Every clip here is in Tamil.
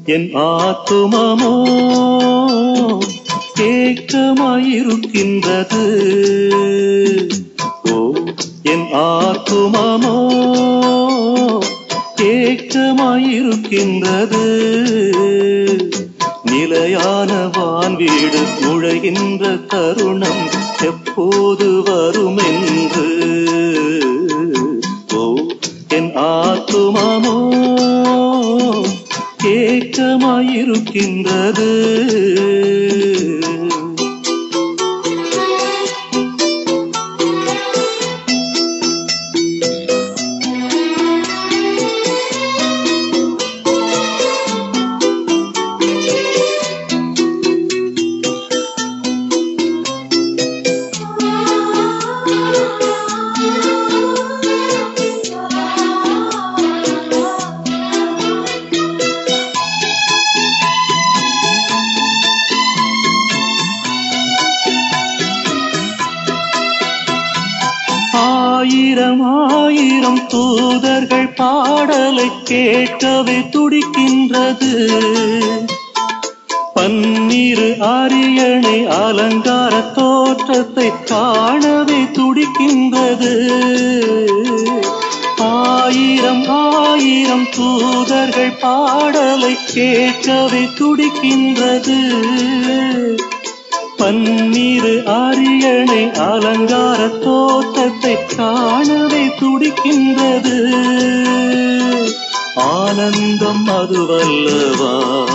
என் ஆத்துமமோ ஏக்கமாயிருக்கின்றது ஓ என் ஆத்துமமோ ஏக்கமாயிருக்கின்றது நிலையான வான்வீடு நுழைகின்ற தருணம் எப்போது வரும் என்று ஓ என் ஆத்துமமோ ஏக்கமாயிருக்கின்றது ஆயிரம் ஆயிரம் தூதர்கள் பாடலை கேட்கவே துடிக்கின்றது பன்னிரு அரியணை அலங்கார தோற்றத்தை காணவே துடிக்கின்றது ஆயிரம் ஆயிரம் தூதர்கள் பாடலை கேட்கவே துடிக்கின்றது பன்னிரு அரியணை அலங்கார தோட்டத்தை காணவே துடிக்கின்றது ஆனந்தம் அதுவல்லவா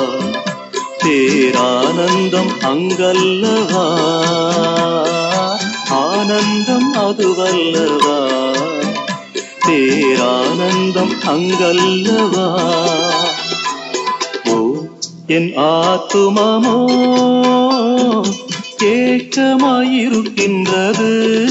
பேரானந்தம் அங்கல்லவா ஆனந்தம் அதுவல்லவா பேரானந்தம் அங்கல்லவா ஓ என் ஆத்துமமோ ஏக்கமாயிருக்கின்றது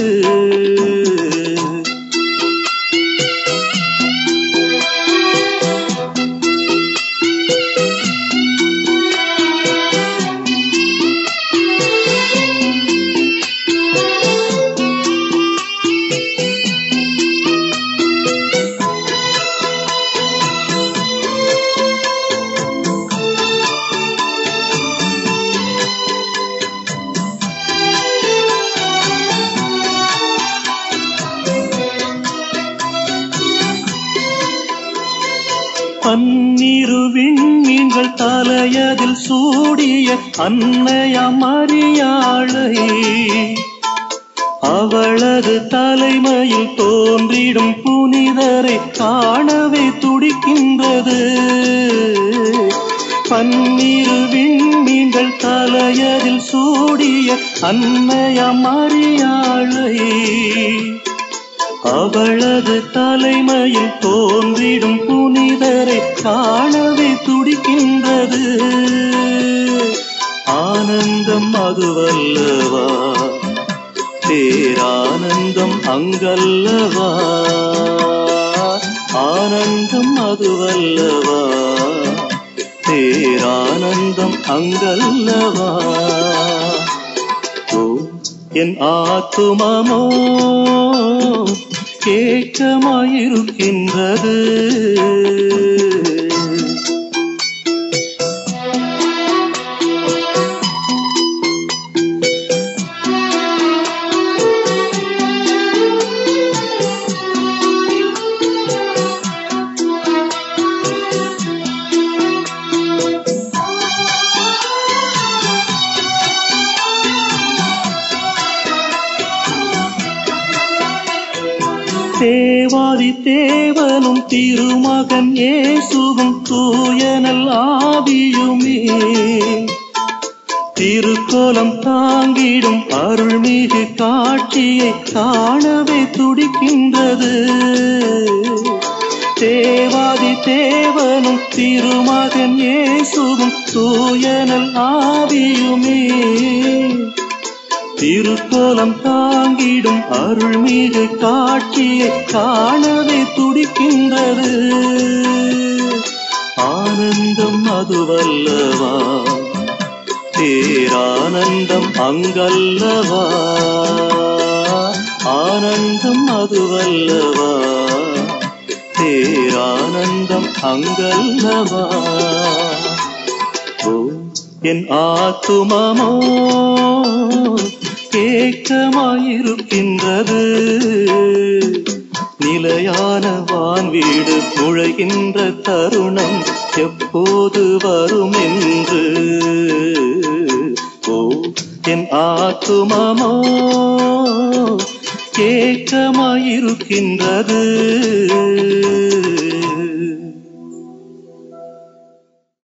பன்னிரு விண்மீன்கள் தலையதில் சூடிய அன்னையமறியாளை அவளது தலைமையில் தோன்றிடும் புனிதரை காணவே துடிக்கின்றது பன்னிரு விண்மீன்கள் தலையதில் சூடிய அன்னையமறியாளை அவளது தலைமையில் தோன்றிடும் புனிதரை காணவே துடிக்கின்றது ஆனந்தம் அதுவல்லவா பேரானந்தம் அங்கல்லவா ஆனந்தம் அதுவல்லவா பேரானந்தம் அங்கல்லவா ஓ என் ஆத்துமமோ ஏக்கமாயிருக்கின்றது தேவாதி தேவனும் திருமகன் இயேசுவும் தூயனல் ஆவியுமே திருக்கோலம் தாங்கிடும் அருள்மிகு காட்சியை காணவே துடிக்கின்றது தேவாதி தேவனும் திருமகன் இயேசுவும் தூயனல் ஆவியுமே திருக்கோலம் தாங்கிடும் அருள்மிகு காட்சியை காணவே துடிக்கின்றது ஆனந்தம் அதுவல்லவா பேரானந்தம் அங்கல்லவா ஆனந்தம் அதுவல்லவா பேரானந்தம் அங்கல்லவா ஓ என் ஆத்துமமோ ஏக்கமாயிருக்கின்றது நிலையான வான்வீடு நுழைகின்ற தருணம் எப்போது வரும் என்று ஓ என் ஆத்துமமோ ஏக்கமாயிருக்கின்றது